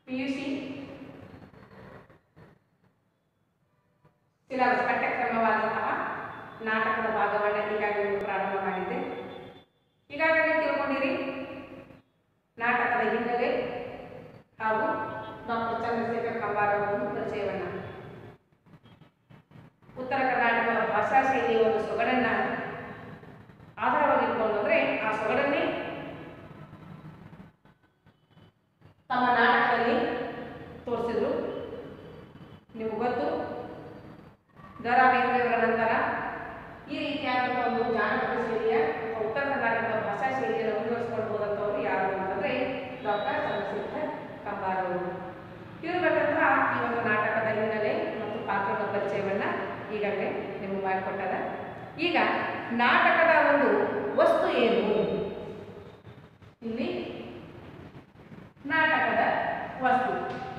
P U C syllabus ಪಠ್ಯಕ್ರಮವಾದಂತಹ ನಾಟಕದ ಭಾಗವನ್ನು ಈಗಾಗಲೇ ಪ್ರಾರಂಭ ಮಾಡಿದ್ದೆ ಈಗಾಗಲೇ ತಿಳ್ಕೊಂಡಿರಿ ನಾಟಕದ ಹಿನ್ನೆಲೆ ಹಾಗೂ ಡಾಕ್ಟರ್ ಚಂದ್ರಶೇಖರ್ ಕಂಬಾರ ಅವರ ಒಂದು ಪರಿಚಯವನ್ನ ಉತ್ತರ ಕರ್ನಾಟಕದ ಭಾಷಾ ಶೈಲಿಯ ಒಂದು ಸೊಗಡನ್ನ ಆಧಾರವಾಗಿಟ್ಕೊಂಡು ಅಂದ್ರೆ ಆ ಸೊಗಡನ್ನೇ ತಮ್ಮ ನಾಟಕದಲ್ಲಿ ತೋರಿಸಿದ್ರು ನಿಮ್ಗೆ ಗೊತ್ತು ದ ರಾ ಬೇಂದ್ರೆಯವರ ನಂತರ ಈ ರೀತಿಯಾದಂಥ ಒಂದು ಜಾನಪದ ಶೈಲಿಯ ಅಥವಾ ಉತ್ತರ ಕರ್ನಾಟಕದ ಭಾಷಾ ಶೈಲಿಯನ್ನು ಮುಂದುವರಿಸಿಕೊಂಡು ಹೋದಂಥವ್ರು ಯಾರು ಅಂತಂದ್ರೆ ಡಾಕ್ಟರ್ ಚಂದ್ರಶೇಖರ್ ಕಂಬಾರ ಅವರು ಇವರು ಬರೆದಂತಹ ಈ ಒಂದು ನಾಟಕದ ಹಿನ್ನೆಲೆ ಮತ್ತು ಪಾತ್ರದ ಪರಿಚಯವನ್ನ ಈಗಾಗಲೇ ನಿಮಗೆ ಮಾಡಿಕೊಟ್ಟಾರ ಈಗ ನಾಟಕದ ಒಂದು ವಸ್ತು ಏನು ಇಲ್ಲಿ ನಾಟಕದ ವಸ್ತು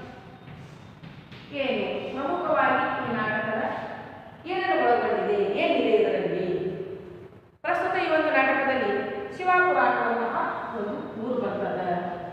ಏನು ಪ್ರಮುಖವಾಗಿ ಈ ನಾಟಕದ ಏನನ್ನು ಒಳಗೊಂಡಿದೆ ಏನಿದೆ ಇದರಲ್ಲಿ ಪ್ರಸ್ತುತ ಈ ಒಂದು ನಾಟಕದಲ್ಲಿ ಶಿವಾಪುರ ಅನ್ನುವಂತಹ ಒಂದು ಊರು ಬರ್ತದ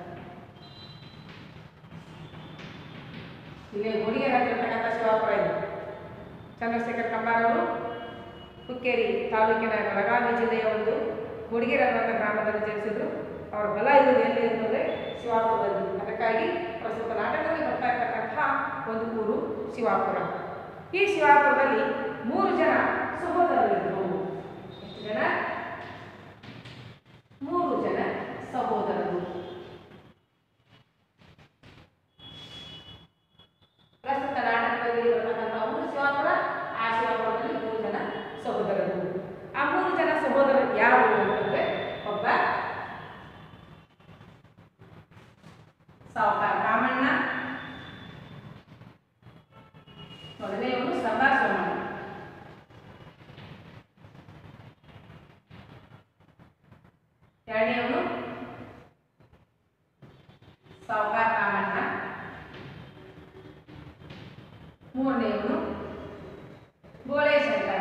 ಇಲ್ಲಿ ಗುಡಿಗೆ ಹತ್ತಿರತಕ್ಕಂಥ ಶಿವಾಪುರ ಇದೆ ಚಂದ್ರಶೇಖರ್ ಕಂಬಾರ್ ಅವರು ಹುಕ್ಕೇರಿ ತಾಲೂಕಿನ ಬೆಳಗಾವಿ ಜಿಲ್ಲೆಯ ಒಂದು ಗುಡಿಗೆರೆ ಅನ್ನುವಂಥ ಗ್ರಾಮದಲ್ಲಿ ಜನಿಸಿದ್ರು ಅವರ ಬಲ ಇರುವುದು ಎಲ್ಲಿ ಅಂತಂದರೆ ಶಿವಾಪುರದಲ್ಲಿ ಅದಕ್ಕಾಗಿ ಪ್ರಸ್ತುತ ನಾಟಕದಲ್ಲಿ ಬರ್ತಾ ಇರ್ತಕ್ಕಂತಹ ಒಂದು ಊರು ಶಿವಾಪುರ ಈ ಶಿವಾಪುರದಲ್ಲಿ ಮೂರು ಜನ ಸಹೋದರರಿದ್ದರು ಎಷ್ಟು ಜನ ಮೂರು ಜನ ಸಹೋದರರು ಪ್ರಸ್ತುತ ನಾಟಕದಲ್ಲಿ ಬರ್ತಕ್ಕಂಥ ಊರು ಶಿವಾಪುರ ಆ ಶಿವಾಪುರದಲ್ಲಿ ಮೂರು ಜನ ಸಹೋದರರು ಆ ಮೂರು ಜನ ಸಹೋದರರು ಯಾರು ಅಂತಂದ್ರೆ ಒಬ್ಬ ಸಾವುಕಾರ ರಾಮಣ್ಣ ಮೊದಲನೆಯವನು ಸರ್ದಾರ್ ಸೋಮಣ್ಣ ಎರಡನೆಯವನು ಸಾವುಕಾರ ರಾಮಣ್ಣ ಮೂರನೆಯವನು ಗೋಳೆ ಶಂಕರ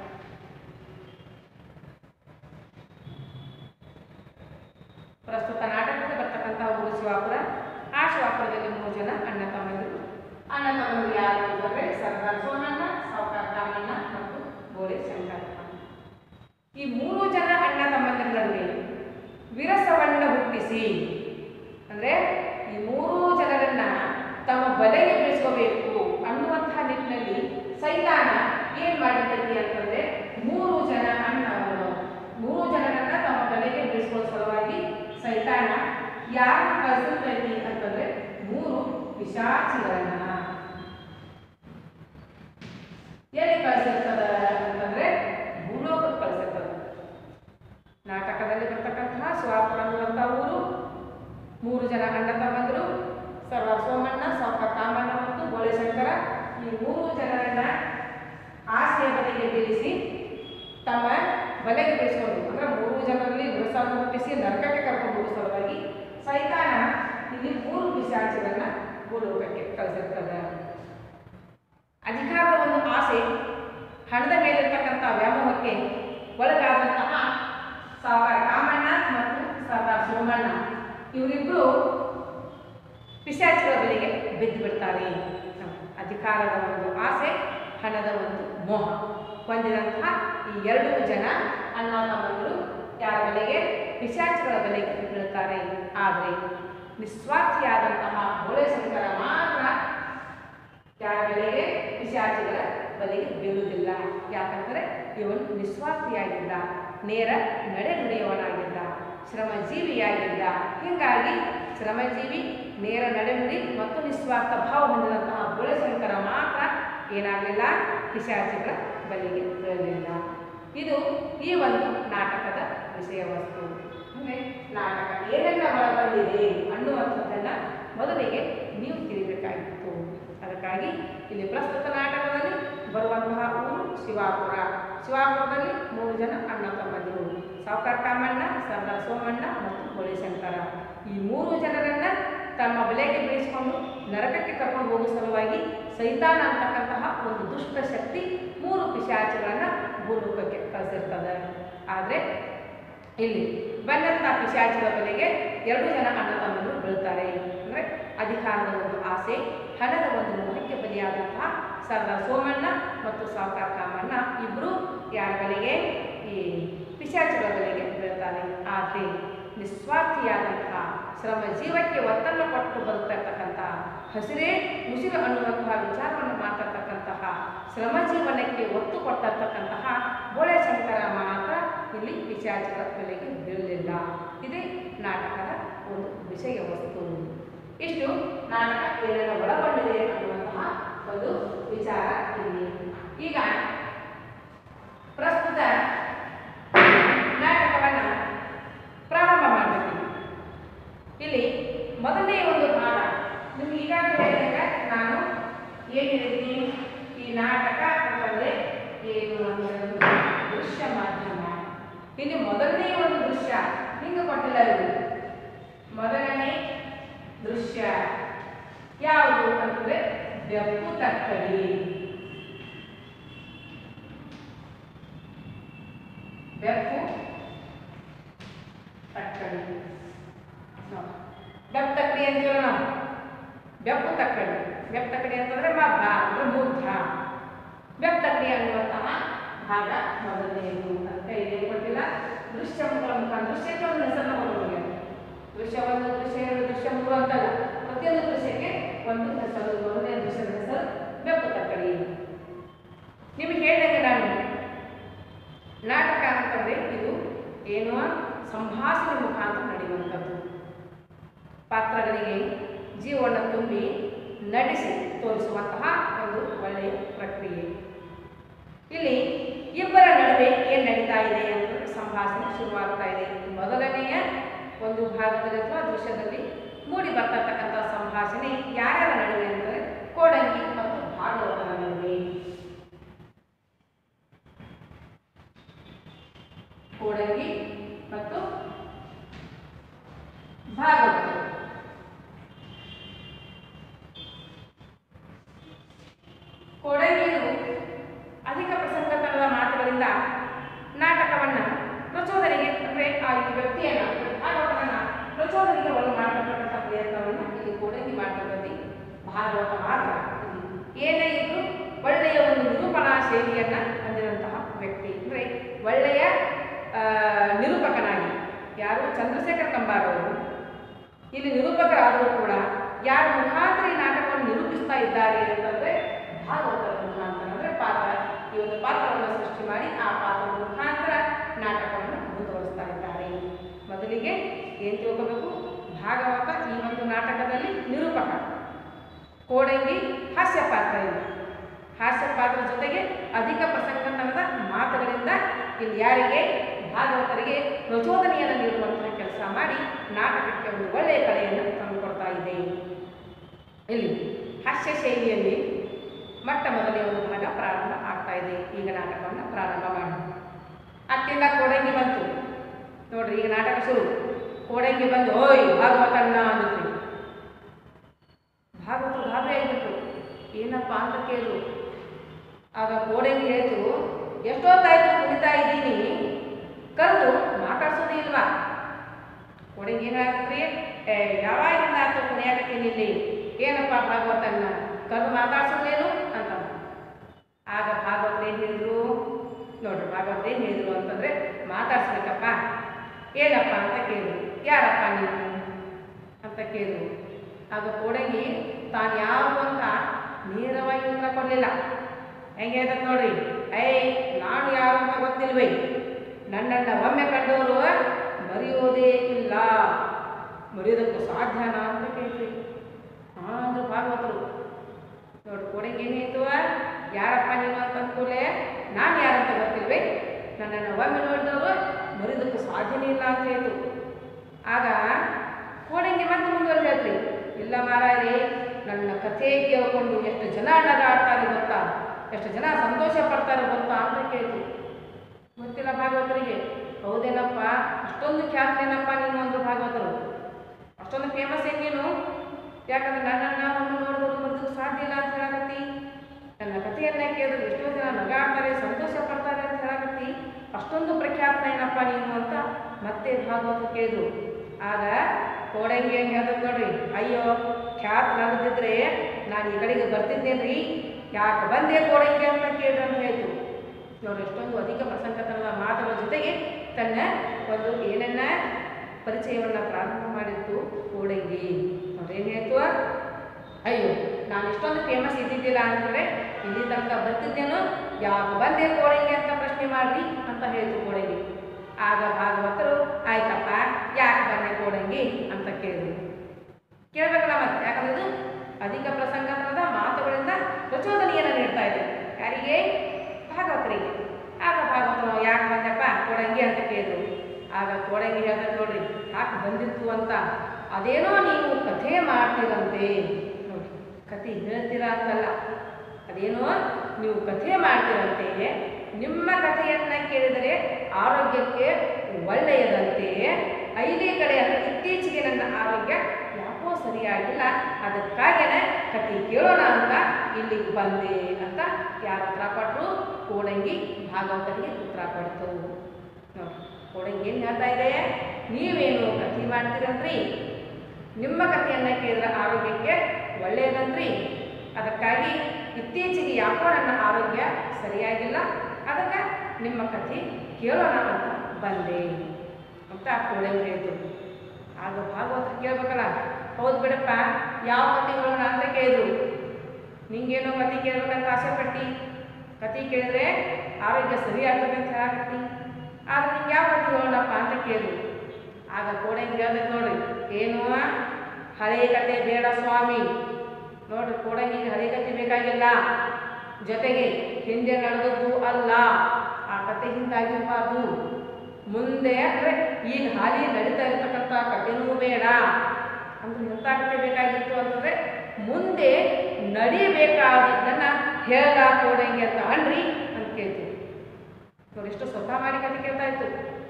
ಪ್ರಸ್ತುತ ನಾಟಕದಲ್ಲಿ ಬರ್ತಕ್ಕಂಥ ಊರು ಶಿವಾಪುರ ಆ ಶಿವಾಪುರದಲ್ಲಿ ಮೂರು ಜನ ಅಣ್ಣ ತಮ್ಮಂದಿರು ಅಣ್ಣ ತಮ್ಮಂದಿರು ಯಾರು ಅಂತಂದ್ರೆ ಸರ್ದಾರ್ ಸೋಮಣ್ಣ ಸಾವುಕಾರ ರಾಮಣ್ಣ ಮತ್ತು ಗೋಳೆ ಶಂಕರಪ್ಪ ಈ ಮೂರು ಜನ ಅಣ್ಣ ತಮ್ಮಂದಿರ ನಡುವೆ ವಿರಸವನ್ನ ಹುಟ್ಟಿಸಿ ಅಂದ್ರೆ ಈ ಮೂರು ಜನರನ್ನ ತಮ್ಮ ಬಲೆಗೆ ಬೀಳಿಸ್ಕೋಬೇಕು ಅನ್ನುವಂತಹ ನಿಟ್ಟಿನಲ್ಲಿ ಸೈತಾನ ಏನ್ ಮಾಡಿರ್ತೈತಿ ಅಂತಂದ್ರೆ ಮೂರು ಜನ ಅಣ್ಣವರು ಮೂರು ಜನರನ್ನ ತಮ್ಮ ಬಲೆಗೆ ಬೀಳಿಸ್ಕೊಳ್ಳೋ ಸಲುವಾಗಿ ಸೈತಾನ ಯಾರು ಕಳಿಸಿರ್ತೈತಿ ಅಂತಂದ್ರೆ ಮೂರು ಪಿಶಾಚಿಗಳನ್ನ ಎಲ್ಲಿ ಕಳಿಸಿರ್ತದ ಅಂತಂದ್ರೆ ಭೂಲೋಕಕ್ಕೆ ಕಳಿಸಿರ್ತದ ನಾಟಕದಲ್ಲಿ ಬರ್ತಕ್ಕಂತಹ ಶಿವಾಪುರ ಅನ್ನುವಂಥ ಊರು ಮೂರು ಜನ ಅಣ್ಣ ತಮ್ಮಂದರು ಸರ್ದಾರ್ ಸೋಮಣ್ಣ ಸಾವುಕಾರ ಕಾಮಣ್ಣ ಮತ್ತು ಗೋಳೆಶಂಕರ ಈ ಮೂರು ಜನರನ್ನ ಆಸೆಯ ಬಲೆಗೆ ಬೀಳಿಸಿ ತಮ್ಮ ಬಲೆಗೆ ಬೀಳಿಸಿಕೊಂಡು ಅಂದ್ರೆ ಮೂರು ಜನರಲ್ಲಿ ವಿರಸವನ್ನು ಹುಟ್ಟಿಸಿ ನರಕಕ್ಕೆ ಕರ್ಕೊಂಡು ಹೋಗೋ ಸಲುವಾಗಿ ಸೈತಾನ ಇಲ್ಲಿ ಮೂರು ಪಿಶಾಚಿಗಳನ್ನ ಭೂಲೋಕಕ್ಕೆ ಕಳಿಸಿರ್ತದ ಅಧಿಕಾರದ ಒಂದು ಆಸೆ ಹಣದ ಮೇಲಿರ್ತಕ್ಕಂಥ ವ್ಯಾಮೋಹಕ್ಕೆ ಒಳಗಾದಂತಹ ಸಾವುಕಾರ ಕಾಮಣ್ಣ ಮತ್ತು ಸರ್ದಾರ್ ಸೋಮಣ್ಣ ಇವರಿಬ್ಬರು ಪಿಶಾಚಿಗಳ ಬಲೆಗೆ ಬಿದ್ದು ಬಿಡ್ತಾರೆ ಅಧಿಕಾರದ ಒಂದು ಆಸೆ ಹಣದ ಒಂದು ಮೋಹ ಹೊಂದಿದಂತಹ ಈ ಎರಡು ಜನ ಅಣ್ಣ ತಮ್ಮಂದಿರು ಯಾರ ಬಲೆಗೆ ಪಿಶಾಚಿಗಳ ಬಲೆಗೆ ಬೀಳುತ್ತಾರೆ ಆದರೆ ನಿಸ್ವಾರ್ಥಿಯಾದಂತಹ ಗೋಳೆಶಂಕರ ಮಾತ್ರ ಯಾರ ಬಲೆಗೆ ಪಿಶಾಚಿಗಳ ಬಲೆಗೆ ಬೀಳುವುದಿಲ್ಲ ಯಾಕಂದರೆ ಇವನು ನಿಸ್ವಾರ್ಥಿಯಾಗಿದ್ದ ನೇರ ನಡೆನುಡಿಯವನಾಗಿದ್ದ ಶ್ರಮಜೀವಿಯಾಗಿದ್ದ ಹೀಗಾಗಿ ಶ್ರಮಜೀವಿ ನೇರ ನಡೆನುಡಿ ಮತ್ತು ನಿಸ್ವಾರ್ಥ ಭಾವ ಹೊಂದಿದಂತಹ ಗೋಳೆಶಂಕರ ಮಾತ್ರ ಏನಾಗಲಿಲ್ಲ ಪಿಶಾಚಿಗಳ ಬಲಿಗೆ ಬೀಳಲಿಲ್ಲ ಇದು ಈ ಒಂದು ನಾಟಕದ ವಿಷಯ ವಸ್ತು ಅಂದರೆ ನಾಟಕ ಏನೆಲ್ಲ ಒಳಗೊಂಡಿದೆ ಅನ್ನುವಂಥದ್ದನ್ನ ಮೊದಲಿಗೆ ನೀವು ತಿಳಿಬೇಕಾಗಿತ್ತು ಅದಕ್ಕಾಗಿ ಇಲ್ಲಿ ಪ್ರಸ್ತುತ ನಾಟಕದಲ್ಲಿ ಬರುವಂತಹ ಊರು ಶಿವಾಪುರ ಶಿವಾಪುರದಲ್ಲಿ ಮೂರು ಜನ ಅಣ್ಣ ತಮ್ಮಂದಿರು ಸಾವುಕಾರ ಕಾಮಣ್ಣ ಸರ್ದಾರ್ ಸೋಮಣ್ಣ ಮತ್ತು ಗೋಳಿಶಂಕರ ಈ ಮೂರು ಜನರನ್ನ ತಮ್ಮ ಬಲೆಗೆ ಬೀಳಿಸಿಕೊಂಡು ನರಕಕ್ಕೆ ಕರ್ಕೊಂಡು ಹೋಗುವ ಸಲುವಾಗಿ ಸೈತಾನ ಅಂತಕ್ಕಂತಹ ಒಂದು ದುಷ್ಟ ಶಕ್ತಿ ಮೂರು ಪಿಶಾಚಿಗಳನ್ನ ಭೂಲೋಕಕ್ಕೆ ಕಳಿಸಿರ್ತದೆ ಆದರೆ ಇಲ್ಲಿ ಬಂದಂಥ ಪಿಶಾಚಿಗಳ ಬಲೆಗೆ ಎರಡು ಜನ ಅಣ್ಣ ತಮ್ಮಂದಿರು ಬೀಳ್ತಾರೆ ಅಂದರೆ ಅಧಿಕಾರದ ಒಂದು ಸರ್ದಾರ್ ಸೋಮಣ್ಣ ಮತ್ತು ಸಾವುಕಾರ ಕಾಮಣ್ಣ ಇಬ್ಬರು ಯಾರ ಬಲೆಗೆ ಈ ಪಿಶಾಚಿಗಳ ಬಲೆಗೆ ಬೀಳ್ತಾರೆ ಆದರೆ ನಿಸ್ವಾರ್ಥಿಯಾದಂತಹ ಶ್ರಮ ಜೀವಕ್ಕೆ ಒತ್ತನ್ನು ಕೊಟ್ಟು ಬದುಕ್ತಿರ್ತಕ್ಕಂಥ ಹಸಿರೇ ಉಸಿರು ಅನ್ನುವಂತಹ ವಿಚಾರವನ್ನು ಮಾತಾಡ್ತಕ್ಕಂತಹ ಶ್ರಮ ಜೀವನಕ್ಕೆ ಒತ್ತು ಕೊಡ್ತಿರ್ತಕ್ಕಂತಹ ಬೋಳೆ ಶಂಕರ ಮಾತ್ರ ಇಲ್ಲಿ ಪಿಶಾಚಿಗಳ ಬೆಲೆಗೆ ಬೀಳಲಿಲ್ಲ ಇದೇ ನಾಟಕದ ಒಂದು ವಿಷಯ ವಸ್ತು ಇಷ್ಟು ನಾಟಕ ಏನೇನು ಒಳಗೊಂಡಿದೆ ಅನ್ನುವಂತಹ ಒಂದು ವಿಚಾರ ಇಲ್ಲಿ ಈಗ ಪ್ರಸ್ತುತ ನಾಟಕವನ್ನು ಪ್ರಾರಂಭ ಮಾಡಬೇಕು ಇಲ್ಲಿ ಮೊದಲನೇ ಒಂದು ಭಾಗ ನಿಮ್ಗೆ ಈಗಾಗಲೇ ಹೇಳಿದಾಗ ನಾನು ಏನು ಹೇಳಿದ್ದೀನಿ ಈ ನಾಟಕ ಅಂತಂದರೆ ಏನು ಅಂದರೆ ಒಂದು ದೃಶ್ಯ ಮಾಧ್ಯಮ ಇಲ್ಲಿ ಮೊದಲನೇ ಒಂದು ದೃಶ್ಯ ಹಿಂಗೆ ಕೊಟ್ಟಿಲ್ಲ ಇದು ಮೊದಲನೇ ದೃಶ್ಯ ಯಾವುದು ಅಂತಂದ್ರೆ ಬೆಪ್ಪು ತಕ್ಕಡಿ ಬೆಪ್ಪು ತಕ್ಕಡಿ ನೋಡಿ. ಬೆಪ್ಪು ತಕ್ಕಡಿ ಅಂತೀವಲ್ಲ ನಾವು ಬೆಪ್ಪು ತಕ್ಕಡಿ ಬೆಪ್ಪು ತಕ್ಕಡಿ ಅಂತಂದ್ರೆ ಮಬ್ಬ ಅಂದ್ರೆ ಮೂರ್ಧ ಬೆಪ್ಪು ತಕ್ಕಡಿ ಅನ್ನುವಂತಹ ಭಾಗ ಮೊದಲನೆಯದು ಅಂತ ಇದೆ ಕೊಟ್ಟಿಲ್ಲ ದೃಶ್ಯ ಮೂಲ ಮುಖ ದೃಶ್ಯಕ್ಕೆ ಒಂದು ಹೆಸರನ್ನು ಕೊಡಬಹುದು ದೃಶ್ಯ ಒಂದು ದೃಶ್ಯ ಎರಡು ದೃಶ್ಯ ಮೂರು ಅಂತಲ್ಲ ಪ್ರತಿಯೊಂದು ದೃಶ್ಯಕ್ಕೆ ಒಂದು ಹೆಸರು ಮೊದಲನೇ ದೃಶ್ಯದ ಹೆಸರು ಬೆಪ್ಪು ತಕ್ಕಡಿ ನಿಮಗೆ ಹೇಳಿದಂಗೆ ನಾನು ನಾಟಕ ಅಂತಂದ್ರೆ ಇದು ಏನು ಸಂಭಾಷಣೆ ಮುಖಾಂತರ ನಡೆಯುವಂಥದ್ದು ಪಾತ್ರಗಳಿಗೆ ಜೀವವನ್ನು ತುಂಬಿ ನಡೆಸಿ ತೋರಿಸುವಂತಹ ಒಂದು ಒಳ್ಳೆಯ ಪ್ರಕ್ರಿಯೆ ಇಲ್ಲಿ ಇಬ್ಬರ ನಡುವೆ ಏನು ನಡೀತಾ ಇದೆ ಅಂತ ಸಂಭಾಷಣೆ ಶುರುವಾಗ್ತಾ ಇದೆ ಮೊದಲನೆಯ ಒಂದು ಭಾಗದಲ್ಲಿ ಅಥವಾ ದೃಶ್ಯದಲ್ಲಿ ಮೂಡಿ ಬರ್ತಕ್ಕಂಥ ಸಂಭಾಷಣೆ ಯಾರ್ಯಾರ ನಡುವೆ ಅಂದರೆ ಕೋಡಂಗಿ ಮತ್ತು ಭಾಗವತರ ನಡುವೆ ಕೋಡಂಗಿ ಮತ್ತು ಭಾಗವತರು ಕೋಡಂಗಿಯು ಅಧಿಕ ಪ್ರಸಂಗತನದ ಮಾತುಗಳಿಂದ ನಾಟಕವನ್ನು ಪ್ರಚೋದನೆಗೆ ಅಂದರೆ ಆ ಈ ವ್ಯಕ್ತಿಯನ್ನು ಭಾಗವತರನ್ನ ಪ್ರಚೋದನೆಗೆ ಒಳಗೆ ಮಾಡತಕ್ಕಂಥ ಪ್ರಯತ್ನವನ್ನು ಇಲ್ಲಿ ಕೋಡಂಗಿ ಮಾಡ್ತಾ ಬಂದು ಭಾಗವತ ಮಾತ್ರ ಏನೇ ಇದ್ರು ಒಳ್ಳೆಯ ಒಂದು ನಿರೂಪಣಾ ಶೈಲಿಯನ್ನು ಹೊಂದಿರುವಂತಹ ವ್ಯಕ್ತಿ ಅಂದರೆ ಒಳ್ಳೆಯ ಆ, ನಿರೂಪಕನಾಗಿ ಯಾರು ಚಂದ್ರಶೇಖರ್ ಕಂಬಾರವರು ಇಲ್ಲಿ ನಿರೂಪಕರಾದರೂ ಕೂಡ ಯಾರ ಮುಖಾಂತರ ಈ ನಾಟಕವನ್ನು ನಿರೂಪಿಸ್ತಾ ಇದ್ದಾರೆ ಅಂತಂದ್ರೆ ಭಾಗವತರ ಮುಖಾಂತರ ಅಂದ್ರೆ ಪಾತ್ರ ಈ ಒಂದು ಪಾತ್ರವನ್ನು ಸೃಷ್ಟಿ ಮಾಡಿ ಆ ಪಾತ್ರದ ಮುಖಾಂತರ ನಾಟಕವನ್ನು ಮುಂದುವರಿಸ್ತಾ ಇದ್ದಾರೆ ಮೊದಲಿಗೆ ಏನು ತಿಳ್ಕೋಬೇಕು ಭಾಗವತ ಈ ಒಂದು ನಾಟಕದಲ್ಲಿ ನಿರೂಪಕ ಕೋಡಂಗಿ ಹಾಸ್ಯ ಪಾತ್ರ ಇದೆ ಹಾಸ್ಯ ಪಾತ್ರ ಜೊತೆಗೆ ಅಧಿಕ ಪ್ರಸಂಗತನದ ಮಾತುಗಳಿಂದ ಇಲ್ಲಿ ಯಾರಿಗೆ ಭಾಗವತರಿಗೆ ಪ್ರಚೋದನೆಯನ್ನು ನೀಡುವಂತಹ ಕೆಲಸ ಮಾಡಿ ನಾಟಕಕ್ಕೆ ಒಂದು ಒಳ್ಳೆಯ ಕಲೆಯನ್ನು ತಂದುಕೊಡ್ತಾ ಇದೆ ಇಲ್ಲಿ ಹಾಸ್ಯ ಶೈಲಿಯಲ್ಲಿ ಮೊಟ್ಟ ಮೊದಲನೇ ಒಂದು ಭಾಗ ಪ್ರಾರಂಭ ಆಗ್ತಾ ಇದೆ ಈಗ ನಾಟಕವನ್ನು ಪ್ರಾರಂಭ ಮಾಡಿ ಅತ್ತಿಂದ ಕೋಡಂಗಿ ಬಂತು ನೋಡ್ರಿ ಈಗ ನಾಟಕ ಶುರು ಕೋಡಂಗಿ ಬಂದು ಓಯ್ ಭಾಗವತಣ್ಣ ಅಂದಿದ್ರಿ ಭಾಗವತ ಗಾಬರಿ ಆಗಿಬಿಟ್ರು ಏನಪ್ಪ ಅಂತ ಕೇಳಿದ್ರು ಆಗ ಕೋಡಂಗಿ ಹೇಳಿದ್ರು ಎಷ್ಟೊತ್ತಾಯ್ತು ಕುಣಿತಾ ಇದ್ದೀನಿ ಕರೆದು ಮಾತಾಡ್ಸೋದೇ ಇಲ್ವಾ ಕೋಡಂಗಿ ಏನು ಹೇಳ್ತೀರಿ ಏ ಯಾವಾಗಿಂದ ಆಯ್ತು ಕುಣಿಯಾಕತ್ತೀನಿ ಇಲ್ಲಿ ಏನಪ್ಪ ಭಾಗವತನ್ನ ಕರೆದು ಮಾತಾಡ್ಸೋದೇನು ಅಂತ ಆಗ ಭಾಗವತ ಏನು ಹೇಳಿದ್ರು ನೋಡ್ರಿ ಭಾಗವತ ಏನು ಹೇಳಿದ್ರು ಅಂತಂದ್ರೆ ಮಾತಾಡ್ಸ್ಬೇಕಪ್ಪ ಏನಪ್ಪ ಅಂತ ಕೇಳಿದ್ರು ಯಾರಪ್ಪ ನೀನು ಅಂತ ಕೇಳಿದ್ರು ಆಗ ಕೋಡಂಗಿ ತಾನು ಯಾರು ಅಂತ ನೇರವಾಗಿ ಉತ್ತರ ಕೊಡಲಿಲ್ಲ ಹೆಂಗೆ ಹೇಳ್ತದೆ ನೋಡ್ರಿ ಏಯ್ ನಾನು ಯಾರು ಅಂತ ಗೊತ್ತಿಲ್ವೇ ನನ್ನನ್ನು ಒಮ್ಮೆ ಕಂಡವರು ಮರೆಯೋದೇ ಇಲ್ಲ ಮರೆಯೋದಕ್ಕೂ ಸಾಧ್ಯನಾ ಅಂತ ಕೇಳ್ರಿ ಹಾಂ ಅಂದ್ರು ಭಾಗವತರು ನೋಡಿ ಕೋಡಂಗಿ ಏನಾಯ್ತು ಯಾರಪ್ಪ ನೀನು ಅಂತ ಅಂದ್ಕೂಲೆ ನಾನು ಯಾರಂತ ಗೊತ್ತಿಲ್ವೇ ನನ್ನನ್ನು ಒಮ್ಮೆ ನೋಡಿದವರು ಮರೆಯೋದಕ್ಕೂ ಸಾಧ್ಯನೇ ಇಲ್ಲ ಅಂತ ಹೇಳ್ತು ಆಗ ಕೋಡಂಗಿ ಮತ್ತೆ ಮುಂದುವರೆದು ಹೇಳ್ತ್ರಿ ಇಲ್ಲ ಮಾರಾಯರೇ ನನ್ನ ಕಥೆ ಕೇಳ್ಕೊಂಡು ಎಷ್ಟು ಜನ ನಗಾಡ್ತಾರೆ ಗೊತ್ತಾ ಎಷ್ಟು ಜನ ಸಂತೋಷ ಪಡ್ತಾರೆ ಗೊತ್ತಾ ಅಂತ ಕೇಳ್ತು ಗೊತ್ತಿಲ್ಲ ಭಾಗವತರಿಗೆ ಹೌದೇನಪ್ಪ ಅಷ್ಟೊಂದು ಖ್ಯಾತನೇನಪ್ಪ ನೀನು ಅಂದ್ರು ಭಾಗವತರು ಅಷ್ಟೊಂದು ಫೇಮಸ್ ಏನ್ ನೀನು ಯಾಕಂದ್ರೆ ನನ್ನನ್ನು ಒಮ್ಮೆ ನೋಡಿದ್ರು ಬರೋದಕ್ಕೆ ಸಾಧ್ಯ ಇಲ್ಲ ಅಂತ ಹೇಳಕತ್ತಿ ನನ್ನ ಕಥೆಯನ್ನ ಕೇಳಿದ್ರೆ ಎಷ್ಟೋ ಜನ ನಗಾಡ್ತಾರೆ ಸಂತೋಷ ಪಡ್ತಾರೆ ಅಂತ ಹೇಳಕತ್ತಿ ಅಷ್ಟೊಂದು ಪ್ರಖ್ಯಾತನ ಏನಪ್ಪ ನೀನು ಅಂತ ಮತ್ತೆ ಭಾಗವತ ಕೇಳಿದ್ರು ಆಗ ಕೋಡಂಗಿ ಹೆಂಗೆ ಹೇಳ್ತದೆ ನೋಡ್ರಿ ಅಯ್ಯೋ ಖ್ಯಾತ ನಡೆದಿದ್ರೆ ನಾನು ಈ ಕಡೆಗೆ ಬರ್ತಿದ್ದೇನ್ರಿ ಯಾಕೆ ಬಂದೆ ಕೋಡಂಗಿ ಅಂತ ಕೇಳ್ರಿ ಅಂತ ಹೇಳ್ತು ನೋಡಿ ಎಷ್ಟೊಂದು ಅಧಿಕ ಪ್ರಸಂಗತನದ ಮಾತುಗಳ ಜೊತೆಗೆ ತನ್ನ ಒಂದು ಏನನ್ನ ಪರಿಚಯವನ್ನು ಪ್ರಾರಂಭ ಮಾಡಿತ್ತು ಕೋಡಂಗಿ ಅವ್ರೇನು ಹೇಳ್ತು ಅಯ್ಯೋ ನಾನು ಇಷ್ಟೊಂದು ಫೇಮಸ್ ಇದ್ದಿದ್ದಿಲ್ಲ ಅಂತಂದ್ರೆ ಇಲ್ಲಿ ತನಕ ಬರ್ತಿದ್ದೇನೋ ಯಾಕೆ ಬಂದೆ ಕೋಡಂಗಿ ಅಂತ ಪ್ರಶ್ನೆ ಮಾಡ್ರಿ ಅಂತ ಹೇಳ್ತು ಕೋಡಂಗಿ ಆಗ ಭಾಗವತರು ಆಯ್ತಪ್ಪ ಯಾಕೆ ಬಂದೆ ಕೋಡಂಗಿ ಅಂತ ಕೇಳಿದ್ರು ಕೇಳಬೇಕಲ್ಲ ಮತ್ತೆ ಯಾಕಂದ್ರೆ ಇದು ಅಧಿಕ ಪ್ರಸಂಗದ ಮಾತುಗಳಿಂದ ಪ್ರಚೋದನೆಯನ್ನು ನೀಡ್ತಾ ಇದೆ ಯಾರಿಗೆ ಭಾಗವತರಿಗೆ ಆಗ ಭಾಗವತರು ಯಾಕೆ ಬಂದಪ್ಪ ಕೋಡಂಗಿ ಅಂತ ಕೇಳಿದ್ರು ಆಗ ಕೋಡಂಗಿ ಹೇಳ್ತಾರೆ ನೋಡ್ರಿ ಯಾಕೆ ಬಂದಿತ್ತು ಅಂತ ಅದೇನೋ ನೀವು ಕಥೆ ಮಾಡ್ತೀರಂತೆ ನೋಡಿ ಕಥೆ ಹೇಳ್ತೀರಾ ಅಂತಲ್ಲ ಅದೇನೋ ನೀವು ಕಥೆ ಮಾಡ್ತೀರಂತೆ ನಿಮ್ಮ ಕಥೆಯನ್ನ ಕೇಳಿದರೆ ಆರೋಗ್ಯಕ್ಕೆ ಒಳ್ಳೆಯದಂತೆ ಐದೇ ಕಡೆ ಅಂದ್ರೆ ಇತ್ತೀಚೆಗೆ ನನ್ನ ಆರೋಗ್ಯ ಯಾಕೋ ಸರಿಯಾಗಿಲ್ಲ ಅದಕ್ಕಾಗೇನೆ ಕಥೆ ಕೇಳೋಣ ಅಂತ ಇಲ್ಲಿಗೆ ಬಂದೆ ಅಂತ ಯಾರು ಉತ್ತರ ಕೊಟ್ಟರು ಕೋಡಂಗಿ ಭಾಗವತರಿಗೆ ಉತ್ತರ ಕೊಡ್ತು ನೋಡಿ ಕೋಡಂಗಿ ಏನು ಹೇಳ್ತಾ ಇದೆ ನೀವೇನು ಕಥೆ ಮಾಡ್ತೀರಂತ್ರಿ ನಿಮ್ಮ ಕಥೆಯನ್ನ ಕೇಳಿದ್ರೆ ಆರೋಗ್ಯಕ್ಕೆ ಒಳ್ಳೆಯದಂತ್ರಿ ಅದಕ್ಕಾಗಿ ಇತ್ತೀಚೆಗೆ ಯಾಕೋ ನನ್ನ ಆರೋಗ್ಯ ಸರಿಯಾಗಿಲ್ಲ ಅದಕ್ಕೆ ನಿಮ್ಮ ಕಥೆ ಕೇಳೋಣ ಅಂತ ಬಂದೆ ಅಂತ ಕೋಡಂಗಿ ಹೇಳಿದ್ರು ಆಗ ಭಾಗವತ ಕೇಳ್ಬೇಕಲ್ಲ ಹೌದು ಬಿಡಪ್ಪ ಯಾವ ಕಥೆ ಹೇಳೋಣ ಅಂತ ಕೇಳಿದ್ರು ನಿಂಗೇನೋ ಕತೆ ಕೇಳ್ಬೇಕಂತ ಆಸೆ ಪಟ್ಟಿ ಕತೆ ಕೇಳಿದ್ರೆ ಆರೋಗ್ಯ ಸರಿ ಆಗ್ತದೆ ಅಂತ ಹೇಳಕತ್ತಿ ಆದ್ರೆ ನಿಂಗೆ ಯಾವ ಕತೆ ಹೇಳೋಣಪ್ಪ ಅಂತ ಕೇಳಿದ್ರು ಆಗ ಕೋಡಂಗಿ ಹೇಳ್ದೆ ನೋಡ್ರಿ ಏನು ಹಳೆ ಕತೆ ಬೇಡ ಸ್ವಾಮಿ ನೋಡ್ರಿ ಕೋಡಂಗಿಗೆ ಹಳೆ ಕತೆ ಬೇಕಾಗಿಲ್ಲ ಜೊತೆಗೆ ಹಿಂದೆ ನಡೆದದ್ದು ಅಲ್ಲ ಆ ಕತೆ ಹಿಂದಾಗಿರಬಾರ್ದು ಮುಂದೆ ಅಂದರೆ ಈಗ ಹಾಲಿ ನಡೀತಾ ಇರ್ತಕ್ಕಂಥ ಕಥೆನೂ ಬೇಡ ಅಂದ್ರೆ ಎಂಥ ಕತೆ ಬೇಕಾಗಿತ್ತು ಅಂತಂದ್ರೆ ಮುಂದೆ ನಡಿಬೇಕಾದದ್ದನ್ನ ಹೇಳ್ದ ಕೋಡಂಗಿ ಅಂತ ಅನ್ರಿ ಅಂತ ಕೇಳ್ತೀವಿ ನೋಡಿ ಎಷ್ಟು ಸ್ವತಃ ಮಾಡಿ ಕತೆ ಕೇಳ್ತಾ ಇತ್ತು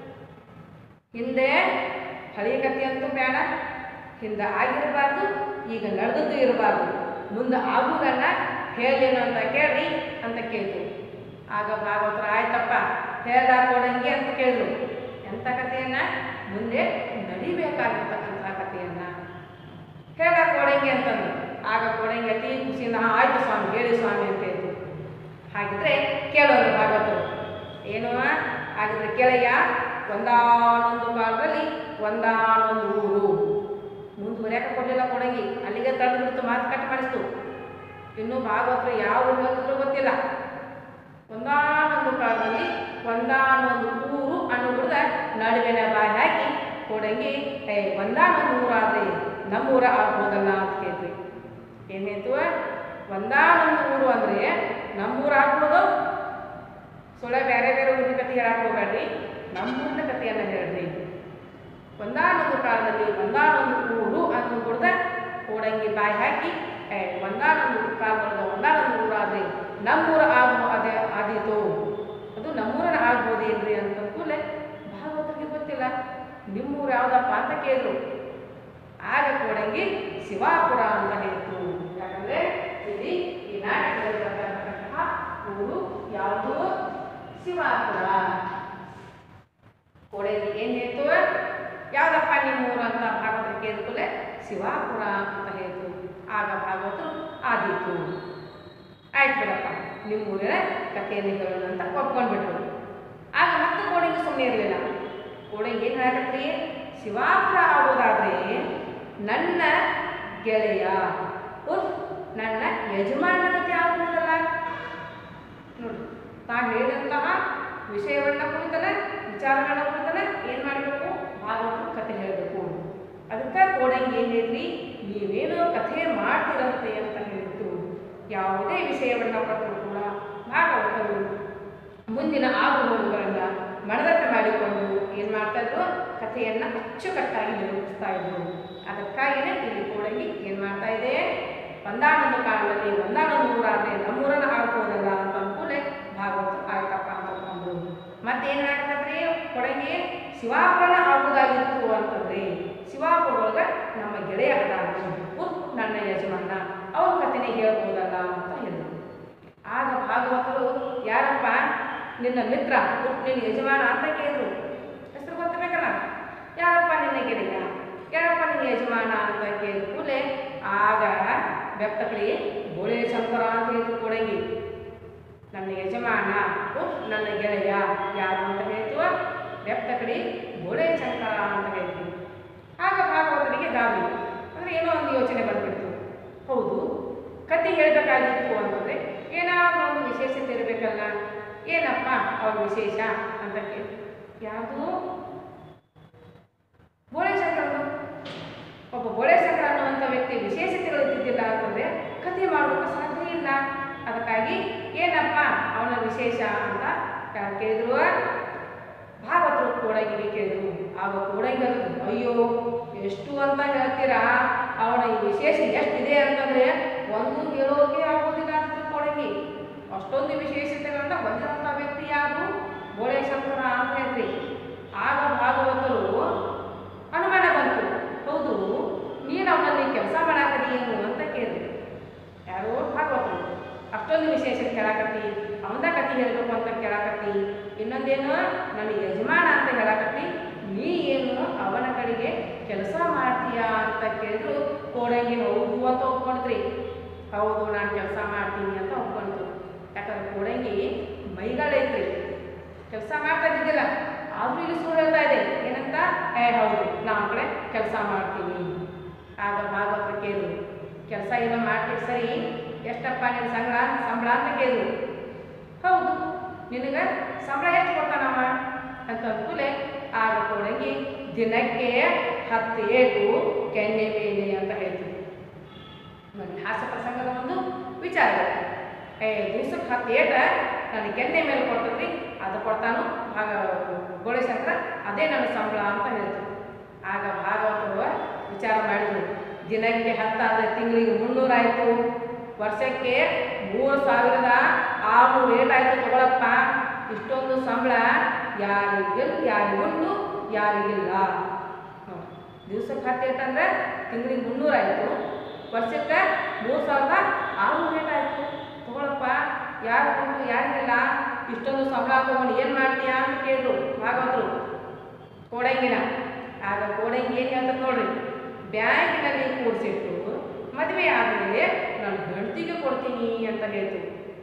ಹಿಂದೆ ಹಳೆಯ ಕಥೆ ಅಂತೂ ಬೇಡ ಹಿಂದೆ ಆಗಿರಬಾರ್ದು ಈಗ ನಡೆದದ್ದು ಇರಬಾರ್ದು ಮುಂದೆ ಆಗುವುದನ್ನ ಹೇಳೇನು ಅಂತ ಕೇಳ್ರಿ ಅಂತ ಕೇಳ್ತು ಆಗ ಭಾಗವತರ ಆಯ್ತಪ್ಪ ಹೇಳ್ದ ಕೊಡಂಗಿ ಅಂತ ಕೇಳಿದ್ರು ಎಂಥ ಕಥೆಯನ್ನ ಮುಂದೆ ನಡಿಬೇಕಾಗಿರ್ತಕ್ಕಂಥ ಕಥೆಯನ್ನ ಹೇಳ ಕೊಡಂಗಿ ಅಂತಂದ್ರು ಆಗ ಕೊಡಂಗಿ ಅತಿ ಖುಷಿಯಿಂದ "ಹಾ, ಆಯ್ತು ಸ್ವಾಮಿ ಹೇಳಿ ಸ್ವಾಮಿ ಅಂತ ಹೇಳಿದ್ರು ಹಾಗಿದ್ರೆ ಕೇಳೋರು ಭಾಗವತರು ಏನು ಹಾಗಿದ್ರೆ ಕೇಳಯ್ಯ ಒಂದಾನೊಂದು ಕಾಲದಲ್ಲಿ ಒಂದಾನೊಂದು ಊರು ಮುಂದುವರ್ಯಾಕ ಕೊಡಲಿಲ್ಲ ಕೊಡಂಗಿ ಅಲ್ಲಿಗೆ ತಡೆದು ಬಿಡ್ತು ಮಾತು ಕಟ್ ಮಾಡಿಸ್ತು ಇನ್ನೂ ಭಾಗವತರು ಯಾವ ಊರು ಹೇಳ್ತಿದ್ರು ಗೊತ್ತಿಲ್ಲ ಒಂದಾನೊಂದು ಕಾಲದಲ್ಲಿ ಒಂದಾನೊಂದು ಊರು ಅನ್ನೋದ್ರದ ನಡುವಿನ ಬಾಯಿ ಹಾಕಿ ಕೊಡಂಗಿ ಏ ಒಂದಾನೊಂದು ಊರಾದ್ರೆ ನಮ್ಮೂರ ಆಗ್ಬೋದಲ್ಲ ಅಂತ ಕೇಳ್ತೀವಿ ಏನಾಯ್ತು ಒಂದಾನೊಂದು ಊರು ಅಂದರೆ ನಮ್ಮೂರು ಆಗ್ಬೋದು ಸುಳ್ಳ ಬೇರೆ ಬೇರೆ ಊರಿನ ಕತೆ ಹೇಳಕ್ಕೆ ಹೋಗ್ಬೇಡ್ರಿ ನಮ್ಮೂರಿನ ಕಥೆಯನ್ನು ಹೇಳ್ರಿ ಒಂದಾನೊಂದು ಕಾಲದಲ್ಲಿ ಒಂದಾನೊಂದು ಊರು ಅನ್ನೋ ಕುಡ್ದ ಕೋಡಂಗಿ ಬಾಯಿ ಹಾಕಿ ಏ ಒಂದಾನೊಂದು ಕಾಲದ ಒಂದಾನೊಂದು ಊರಾದ್ರೆ ನಮ್ಮೂರ ಆಗೋ ಅದೇ ಆದೀತು ಅದು ನಮ್ಮೂರನ ಆಗ್ಬೋದೇನ್ರಿ ಅಂತ ಕೂಡಲೇ ಭಾಗವತರಿಗೆ ಗೊತ್ತಿಲ್ಲ ನಿಮ್ಮೂರು ಯಾವುದಪ್ಪ ಅಂತ ಕೇಳಿದ್ರು ಆಗ ಕೋಡಂಗಿ ಶಿವಾಪುರ ಅಂತ ಹೇಳ್ತು ಯಾಕಂದ್ರೆ ಇಲ್ಲಿ ಈ ನಾಟಕದಲ್ಲಿ ಬರ್ತಕ್ಕಂತಹ ಊರು ಯಾವುದು ಶಿವಾಪುರ ಕೋಡಂಗಿ ಏನು ಹೇಳ್ತು ಯಾವ್ದಪ್ಪ ನಿಮ್ಮ ಊರು ಅಂತ ಭಾಗವತರು ಕೇಳಿದ್ಕೂಲೆ ಶಿವಾಪುರ ಅಂತ ಹೇಳ್ತು ಆಗ ಭಾಗವತರು ಆದೀತು ಆಯ್ತು ಬಿಡಪ್ಪ ನಿಮ್ಮ ಊರಿನ ಕಥೆಯನ್ನು ಹೇಳೋಣ ಅಂತ ಒಪ್ಕೊಂಡ್ಬಿಟ್ರು ಆಗ ಮತ್ತೆ ಕೋಡಂಗಿ ಸುಮ್ಮನೆ ಇರಲಿಲ್ಲ ಕೋಡಂಗಿ ಏನು ಹೇಳಕತ್ರಿ ಶಿವಾಪುರ ಆಗೋದಾದ್ರೆ ನನ್ನ ಗೆಳೆಯ ಉಫ್ ನನ್ನ ಯಜಮಾನನ ಕಥೆ ಆಗುವುದಲ್ಲ ನೋಡಿ ತಾ ಹೇಳಿದಂತಹ ವಿಷಯವನ್ನ ಕುರಿತನ ವಿಚಾರಗಳನ್ನ ಕುರಿತನ ಏನು ಮಾಡಬೇಕು ಭಾಗವತ ಕಥೆ ಹೇಳಬೇಕು ಅದಕ್ಕೆ ಕೋಡಂಗಿ ಏನು ಹೇಳ್ರಿ ನೀವೇನೋ ಕಥೆ ಮಾಡ್ತಿರಂತೆ ಅಂತ ಹೇಳಿತ್ತು ಯಾವುದೇ ವಿಷಯವನ್ನ ಕೊಟ್ಟರು ಕೂಡ ಭಾಗವತರು ಮುಂದಿನ ಆಗು ಹೋಗುಗಳನ್ನ ಮನದಟ್ಟು ಮಾಡಿಕೊಂಡು ಏನು ಮಾಡ್ತಾ ಇದ್ರು ಕಥೆಯನ್ನ ಅಚ್ಚುಕಟ್ಟಾಗಿ ನಿರೂಪಿಸ್ತಾ ಇದ್ರು ಅದಕ್ಕಾಗಿಯೇ ಇಲ್ಲಿ ಕೋಡಂಗಿ ಏನು ಮಾಡ್ತಾ ಇದೆ ಒಂದಾನೊಂದು ಕಾಲದಲ್ಲಿ ಒಂದಾನೊಂದು ಊರಾದ್ರೆ ನಮ್ಮೂರನ್ನ ಆಗ್ಬೋದಲ್ಲ ಅಂತ ಅನ್ಕೂಲೆ ಭಾಗವತ ಆಯ್ತಪ್ಪ ಅಂತ ಅಂದ್ಕೊಂಡು ಮತ್ತೇನು ಆಗ್ತದ್ರಿ ಕೊಡಂಗಿ ಶಿವಾಪುರನ ಆಗುವುದಾಗಿತ್ತು ಅಂತಂದ್ರೆ ಶಿವಾಪುರ ಒಳಗೆ ನಮ್ಮ ಗೆಳೆಯ ಅದಾನ ಉತ್ ನನ್ನ ಯಜಮಾನ ಅವನ ಕಥೆನೇ ಹೇಳ್ಬೋದಲ್ಲ ಅಂತ ಹೇಳಿದ್ರು ಆಗ ಭಾಗವತರು ಯಾರಪ್ಪ ನಿನ್ನ ಮಿತ್ರ ಉತ್ ನಿನ್ನ ಯಜಮಾನ ಅಂತ ಕೇಳಿದ್ರು ಹೆಸರು ಗೊತ್ತಬೇಕಲ್ಲ ಯಾರಪ್ಪ ನಿನ್ನ ಗೆಳೆಯ ಯಾರಪ್ಪ ನಿನ್ನ ಯಜಮಾನ ಅಂತ ಕೇಳಿದ ಕೂಡಲೇ ಆಗ ಬೆಪ್ತಕಡಿ ಬೋಳೆ ಶಂಕರ ಅಂತ ಹೇಳಿದ್ರು ಕೊಡಂಗಿ ನನ್ನ ಯಜಮಾನ ಉಫ್ ನನ್ನ ಗೆಳೆಯ ಯಾರು ಅಂತ ಹೇಳ್ತೀವ ಬೆಪ್ತಕಡಿ ಬೋಳೆ ಶಂಕರ ಅಂತ ಹೇಳ್ತೀವಿ ಆಗ ಭಾಗವತನಿಗೆ ಗಾಬರಿ ಅಂದರೆ ಏನೋ ಒಂದು ಯೋಚನೆ ಬಂದ್ಬಿಡ್ತು ಹೌದು ಕತೆ ಹೇಳಬೇಕಾಗಿತ್ತು ಅಂತಂದರೆ ಏನಾದರೂ ಒಂದು ವಿಶೇಷತೆ ಇರಬೇಕಲ್ಲ ಏನಪ್ಪ ಅವ್ರ ವಿಶೇಷ ಅಂತ ಕೇಳಿ ಯಾವುದು ಬೋಳೇಶಂಕರನು ಒಬ್ಬ ಬೋಳೇಶಂಕರ ಅನ್ನುವಂಥ ವ್ಯಕ್ತಿ ವಿಶೇಷತೆಗಳು ಇದ್ದಿದ್ದಿಲ್ಲ ಅಂತಂದರೆ ಕಥೆ ಮಾಡೋಕ್ಕೆ ಸಾಧ್ಯ ಇಲ್ಲ ಅದಕ್ಕಾಗಿ ಏನಪ್ಪ ಅವನ ವಿಶೇಷ ಅಂತ ಯಾರು ಕೇಳಿದ್ರು ಭಾಗವತರು ಕೋಡಂಗಿಗೆ ಕೇಳಿದ್ರು ಆಗ ಕೋಡಂಗಿ ಅಂದ್ರು, ಅಯ್ಯೋ ಎಷ್ಟು ಅಂತ ಹೇಳ್ತೀರಾ ಅವನ ಈ ವಿಶೇಷ ಎಷ್ಟಿದೆ ಅಂತಂದರೆ ಒಂದು ಹೇಳೋಕೆ ಆಗೋದಿಲ್ಲ ಅಂತ ಕೋಡಂಗಿ ಅಷ್ಟೊಂದು ವಿಶೇಷತೆಗಳನ್ನ ಹೊಂದಿದಂಥ ವ್ಯಕ್ತಿ ಯಾರು ಬೋಳೇಶಂಕರ ಅಂತ ಹೇಳ್ರಿ ಆಗ ಭಾಗವತರು ಅನುಮಾನ ಬಂತು ಹೌದು ನೀನು ಅವನಲ್ಲಿ ಕೆಲಸ ಮಾಡಾಕದೀನು ಅಂತ ಕೇಳಿದ್ರು ಯಾರೋ ಭಾಗವತರು ಅಷ್ಟೊಂದು ವಿಶೇಷ ಕೇಳಾಕತ್ತಿ ಅವನ ಕತಿ ಹೇಳಬೇಕು ಅಂತ ಕೇಳಾಕತ್ತಿ ಇನ್ನೊಂದೇನು ನನ್ನ ಯಜಮಾನ ಅಂತ ಹೇಳಾಕತ್ತಿ ನೀ ಏನು ಅವನ ಕಡೆಗೆ ಕೆಲಸ ಮಾಡ್ತೀಯಾ ಅಂತ ಕೇಳಿದ್ರು ಕೋಡಂಗಿ ಹೌದು ಅಂತ ಒಪ್ಕೊಂಡ್ರಿ ಹೌದು ನಾನು ಕೆಲಸ ಮಾಡ್ತೀನಿ ಅಂತ ಒಪ್ಕೊಂಡ್ರು ಯಾಕಂದ್ರೆ ಕೋಡಂಗಿ ಮೈಗಳೈತ್ರಿ ಕೆಲಸ ಮಾಡ್ತಾ ಇದ್ದಿದ್ದಿಲ್ಲ ಆದ್ರೂ ಇಲ್ಲಿ ಸುಳ್ಳು ಹೇಳ್ತಾ ಇದೆ ಏನಂತ ಏ ಹೌದು ನಾನು ಕಡೆ ಕೆಲಸ ಮಾಡ್ತೀನಿ ಆಗ ಭಾಗವತ ಕೇಳಿದ್ರು ಕೆಲಸ ಏನೋ ಮಾಡ್ತೀವಿ ಸರಿ ಎಷ್ಟಪ್ಪ ನಿನ್ನ ಸಂಬಳ ಸಂಬಳ ಅಂತ ಕೇಳಿದ್ರು ಹೌದು ನಿನಗೆ ಸಂಬಳ ಎಷ್ಟು ಕೊಡ್ತಾನವ ಅಂತ ಅಂದ್ಕೂಲೆ ಆಗ ಕೊಡಂಗಿ ದಿನಕ್ಕೆ ಹತ್ತು ಏಟು ಕೆನ್ನೆ ಮೇಲೆ ಅಂತ ಹೇಳ್ತಿದ್ರು ನನ್ನ ಹಾಸ್ಯ ಪ್ರಸಂಗದ ಒಂದು ವಿಚಾರ ಏ ದಿವ್ಸಕ್ಕೆ ಹತ್ತು ಏಟ ನನಗೆ ಕೆನ್ನೆ ಮೇಲೆ ಕೊಡ್ತದ್ರಿ ಅದು ಕೊಡ್ತಾನು ಭಾಗ ಗೋಳೇಶಂಕರ ಅದೇ ನನ್ನ ಸಂಬಳ ಅಂತ ಹೇಳ್ತು ಆಗ ಭಾಗವತರು ವಿಚಾರ ಮಾಡಿದ್ರು ದಿನಕ್ಕೆ ಹತ್ತಾದರೆ ತಿಂಗಳಿಗೆ ಮುನ್ನೂರಾಯಿತು ವರ್ಷಕ್ಕೆ ಮೂರು ಸಾವಿರದ ಆರುನೂರು ಏಟಾಯಿತು ತಗೊಳಪ್ಪ ಇಷ್ಟೊಂದು ಸಂಬಳ ಯಾರಿಗಿಲ್ಲ ಯಾರಿಗುಂಟು ಯಾರಿಗಿಲ್ಲ ನೋಡಿ ದಿವ್ಸಕ್ಕೆ ಹತ್ತು ಏಟಂದ್ರೆ ತಿಂಗಳಿಗೆ ಮುನ್ನೂರಾಯಿತು ವರ್ಷಕ್ಕೆ ಮೂರು ಸಾವಿರದ ಆರುನೂರು ಏಟಾಯಿತು ತಗೊಳಪ್ಪ ಯಾರು ಉಂಟು ಯಾರಿಗಿಲ್ಲ ಇಷ್ಟೊಂದು ಸಂಬಳ ತಗೊಂಡು ಏನು ಮಾಡ್ತೀಯಾ ಅಂತ ಕೇಳಿದ್ರು ಭಾಗವತರು ಕೋಡಂಗಿನ ಆಗ ಕೋಡಂಗಿ ಏನು ಹೇಳ್ತದೆ ನೋಡ್ರಿ ಬ್ಯಾಂಕಿನಲ್ಲಿ ಕೂಡಿಸಿಟ್ಟು ಮದುವೆ ಆದಮೇಲೆ ನಾನು ಹೆಂಡತಿಗೆ ಕೊಡ್ತೀನಿ ಅಂತ ಹೇಳ್ತು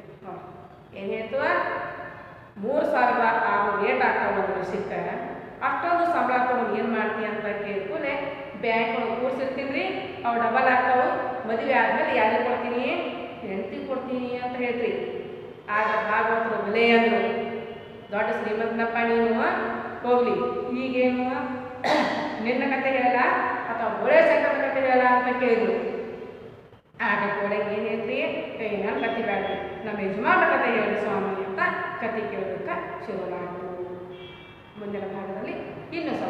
ಏನು ಹೇಳ್ತು ಮೂರು ಸಾವಿರದ ಆರುನೂರು ಏಟ್ ಆಗ್ತಾವ ಒಂದು ವರ್ಷಕ್ಕೆ ಅಷ್ಟೊಂದು ಸಂಬಳ ತೊಗೊಂಡು ಏನು ಮಾಡ್ತೀನಿ ಅಂತ ಕೇಳ್ಕೂಲೆ ಬ್ಯಾಂಕ್ ಒಳಗೆ ಕೂಡಿಸಿರ್ತೀನಿ ರೀ ಅವು ಡಬಲ್ ಆಗ್ತಾವು ಮದುವೆ ಆದಮೇಲೆ ಯಾರಿಗೆ ಕೊಡ್ತೀನಿ ಹೆಂಡತಿಗೆ ಕೊಡ್ತೀನಿ ಅಂತ ಹೇಳ್ತೀರಿ ಆಗ ಭಾಗವತರು ಬೆಲೆ ಅಂದರು ದೊಡ್ಡ ಶ್ರೀಮಂತನಪ್ಪ ನೀನು ಹೋಗ್ಲಿ ಈಗೇನು ನಿನ್ನ ಕತೆ ಹೇಳಲ್ಲ ಅಥವಾ ಬೋಳೆ ಶಂಕರನ ಕತೆ ಹೇಳಲ್ಲ ಅಂತ ಕೇಳಿದ್ರು ಆಗ ಕೋಡಂಗಿ ಏನು ಹೇಳ್ರಿ ಏ ನನ್ನ ಕತೆ ಬೇಡ್ರಿ ನಮ್ಮ ಯಜಮಾನ ಕತೆ ಹೇಳಿ ಸ್ವಾಮಿ ಅಂತ ಕತೆ ಕೇಳೋದಕ್ಕೆ ಶುರು ಮಾಡಿದ್ರು ಮುಂದಿನ ಭಾಗದಲ್ಲಿ ಇನ್ನೂ ಸ್ವಲ್ಪ